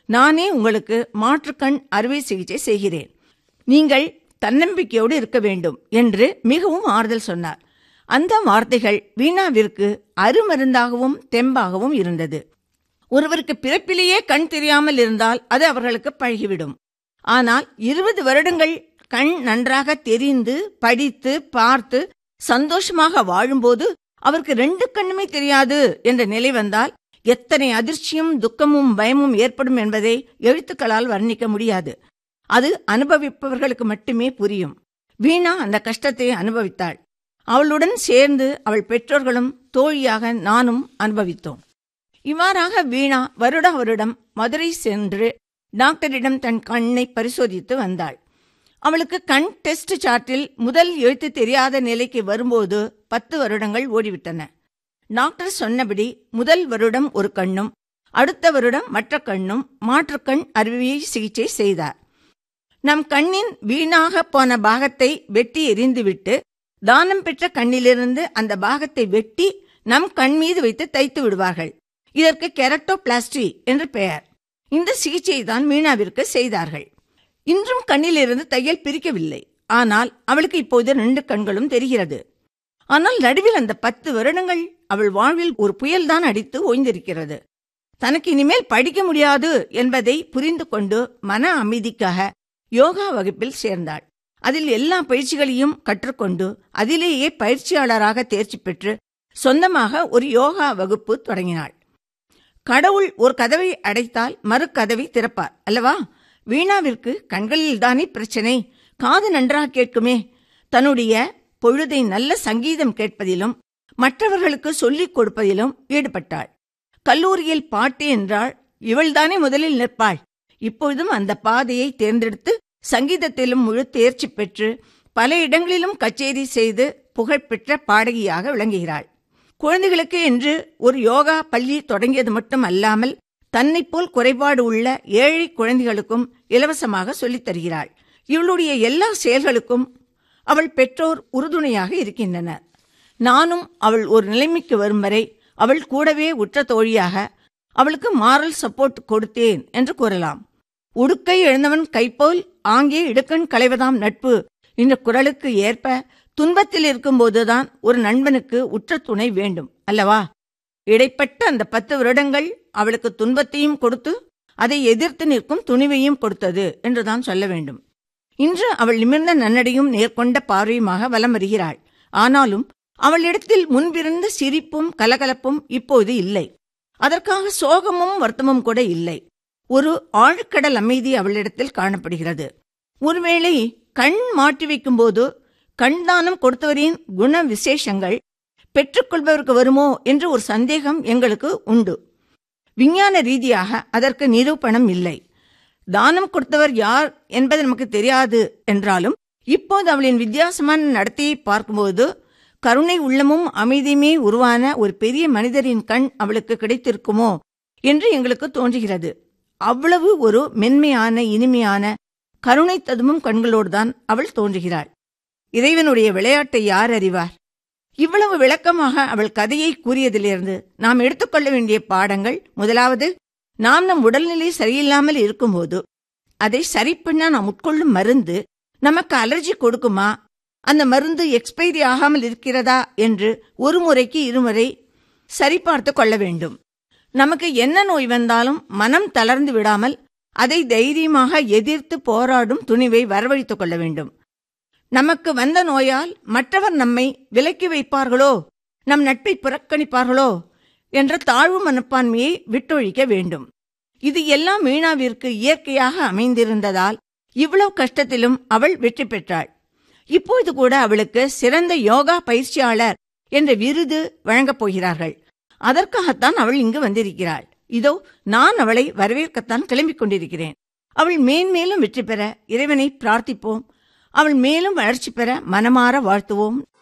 நானே உங்களுக்கு மாற்றுக்கண் அறுவை சிகிச்சை செய்கிறேன் நீங்கள் தன்னம்பிக்கையோடு இருக்க வேண்டும் என்று மிகவும் ஆறுதல் சொன்னார் அந்த வார்த்தைகள் வீணாவிற்கு அருமருந்தாகவும் தெம்பாகவும் இருந்தது ஒருவருக்கு பிறப்பிலேயே கண் தெரியாமல் இருந்தால் அது அவர்களுக்கு பழகிவிடும் ஆனால் இருபது வருடங்கள் கண் நன்றாக தெரிந்து படித்து பார்த்து சந்தோஷமாக வாழும்போது அவருக்கு ரெண்டு கண்ணுமே தெரியாது என்ற நிலை வந்தால் எத்தனை அதிர்ச்சியும் துக்கமும் பயமும் ஏற்படும் என்பதை எழுத்துக்களால் வர்ணிக்க முடியாது அது அனுபவிப்பவர்களுக்கு மட்டுமே புரியும் வீணா அந்த கஷ்டத்தை அனுபவித்தாள் அவளுடன் சேர்ந்து அவள் பெற்றோர்களும் தோழியாக நானும் அனுபவித்தோம் இவ்வாறாக வீணா வருட வருடம் மதுரை சென்று டாக்டரிடம் தன் கண்ணை பரிசோதித்து வந்தாள் அவளுக்கு கண் டெஸ்ட் சார்ட்டில் முதல் எழுத்து தெரியாத நிலைக்கு வரும்போது பத்து வருடங்கள் ஓடிவிட்டன டாக்டர் சொன்னபடி முதல் வருடம் ஒரு கண்ணும் அடுத்த வருடம் மற்ற கண்ணும் மாற்றுக்கண் அறுவை சிகிச்சை செய்தார் நம் கண்ணின் வீணாக போன பாகத்தை வெட்டி எரிந்துவிட்டு தானம் பெற்ற கண்ணிலிருந்து அந்த பாகத்தை வெட்டி நம் கண் மீது வைத்து தைத்து விடுவார்கள் இதற்கு கெரட்டோபிளாஸ்டி என்று பெயர் இந்த சிகிச்சையை தான் மீனாவிற்கு செய்தார்கள் இன்றும் கண்ணிலிருந்து தையல் பிரிக்கவில்லை ஆனால் அவளுக்கு இப்போது ரெண்டு கண்களும் தெரிகிறது ஆனால் நடுவில் அந்த பத்து வருடங்கள் அவள் வாழ்வில் ஒரு புயல்தான் அடித்து ஓய்ந்திருக்கிறது தனக்கு இனிமேல் படிக்க முடியாது என்பதை புரிந்து கொண்டு மன அமைதிக்காக யோகா வகுப்பில் சேர்ந்தாள் அதில் எல்லா பயிற்சிகளையும் கற்றுக்கொண்டு அதிலேயே பயிற்சியாளராக தேர்ச்சி பெற்று சொந்தமாக ஒரு யோகா வகுப்பு தொடங்கினாள் கடவுள் ஒரு கதவை அடைத்தால் மறு கதவை திறப்பார் அல்லவா வீணாவிற்கு கண்களில்தானே பிரச்சனை காது நன்றாக கேட்குமே தன்னுடைய பொழுதை நல்ல சங்கீதம் கேட்பதிலும் மற்றவர்களுக்கு சொல்லிக் கொடுப்பதிலும் ஈடுபட்டாள் கல்லூரியில் பாட்டு என்றால் இவள்தானே முதலில் நிற்பாள் இப்பொழுதும் அந்த பாதையை தேர்ந்தெடுத்து சங்கீதத்திலும் முழு தேர்ச்சி பெற்று பல இடங்களிலும் கச்சேரி செய்து புகழ்பெற்ற பாடகியாக விளங்குகிறாள் குழந்தைகளுக்கு என்று ஒரு யோகா பள்ளி தொடங்கியது மட்டும் அல்லாமல் தன்னைப் போல் குறைபாடு உள்ள ஏழை குழந்தைகளுக்கும் இலவசமாக சொல்லித் தருகிறாள் இவளுடைய எல்லா செயல்களுக்கும் அவள் பெற்றோர் உறுதுணையாக இருக்கின்றனர் நானும் அவள் ஒரு நிலைமைக்கு வரும் வரை அவள் கூடவே உற்ற தோழியாக அவளுக்கு மாரல் சப்போர்ட் கொடுத்தேன் என்று கூறலாம் உடுக்கை எழுந்தவன் கைப்போல் ஆங்கே இடுக்கண் களைவதாம் நட்பு இந்த குரலுக்கு ஏற்ப துன்பத்தில் இருக்கும்போதுதான் ஒரு நண்பனுக்கு உற்ற துணை வேண்டும் அல்லவா இடைப்பட்ட அந்த பத்து வருடங்கள் அவளுக்கு துன்பத்தையும் கொடுத்து அதை எதிர்த்து நிற்கும் துணிவையும் கொடுத்தது என்றுதான் சொல்ல வேண்டும் இன்று அவள் நிமிர்ந்த நன்னடையும் நேர்கொண்ட பார்வையுமாக வலம் வருகிறாள் ஆனாலும் அவளிடத்தில் முன்பிருந்த சிரிப்பும் கலகலப்பும் இப்போது இல்லை அதற்காக சோகமும் வருத்தமும் கூட இல்லை ஒரு ஆழ்கடல் அமைதி அவளிடத்தில் காணப்படுகிறது ஒருவேளை கண் மாற்றி வைக்கும்போது கண் தானம் கொடுத்தவரின் குண விசேஷங்கள் பெற்றுக்கொள்பவருக்கு வருமோ என்று ஒரு சந்தேகம் எங்களுக்கு உண்டு விஞ்ஞான ரீதியாக அதற்கு நிரூபணம் இல்லை தானம் கொடுத்தவர் யார் என்பது நமக்கு தெரியாது என்றாலும் இப்போது அவளின் வித்தியாசமான நடத்தையை பார்க்கும்போது கருணை உள்ளமும் அமைதியுமே உருவான ஒரு பெரிய மனிதரின் கண் அவளுக்கு கிடைத்திருக்குமோ என்று எங்களுக்கு தோன்றுகிறது அவ்வளவு ஒரு மென்மையான இனிமையான கருணை ததுமும் கண்களோடுதான் அவள் தோன்றுகிறாள் இறைவனுடைய விளையாட்டை யார் அறிவார் இவ்வளவு விளக்கமாக அவள் கதையை கூறியதிலிருந்து நாம் எடுத்துக்கொள்ள வேண்டிய பாடங்கள் முதலாவது நாம் நம் உடல்நிலை சரியில்லாமல் இருக்கும்போது அதை சரி பண்ண நாம் உட்கொள்ளும் மருந்து நமக்கு அலர்ஜி கொடுக்குமா அந்த மருந்து எக்ஸ்பைரி ஆகாமல் இருக்கிறதா என்று ஒரு முறைக்கு இருமுறை சரிபார்த்து கொள்ள வேண்டும் நமக்கு என்ன நோய் வந்தாலும் மனம் தளர்ந்து விடாமல் அதை தைரியமாக எதிர்த்து போராடும் துணிவை வரவழைத்துக் கொள்ள வேண்டும் நமக்கு வந்த நோயால் மற்றவர் நம்மை விலக்கி வைப்பார்களோ நம் நட்பை புறக்கணிப்பார்களோ என்ற தாழ்வு மனப்பான்மையை விட்டொழிக்க வேண்டும் இது எல்லாம் மீனாவிற்கு இயற்கையாக அமைந்திருந்ததால் இவ்வளவு கஷ்டத்திலும் அவள் வெற்றி பெற்றாள் இப்போது கூட அவளுக்கு சிறந்த யோகா பயிற்சியாளர் என்ற விருது வழங்கப் போகிறார்கள் அதற்காகத்தான் அவள் இங்கு வந்திருக்கிறாள் இதோ நான் அவளை வரவேற்கத்தான் கிளம்பிக் கொண்டிருக்கிறேன் அவள் மேன்மேலும் வெற்றி பெற இறைவனை பிரார்த்திப்போம் அவள் மேலும் வளர்ச்சி பெற மனமாற வாழ்த்துவோம்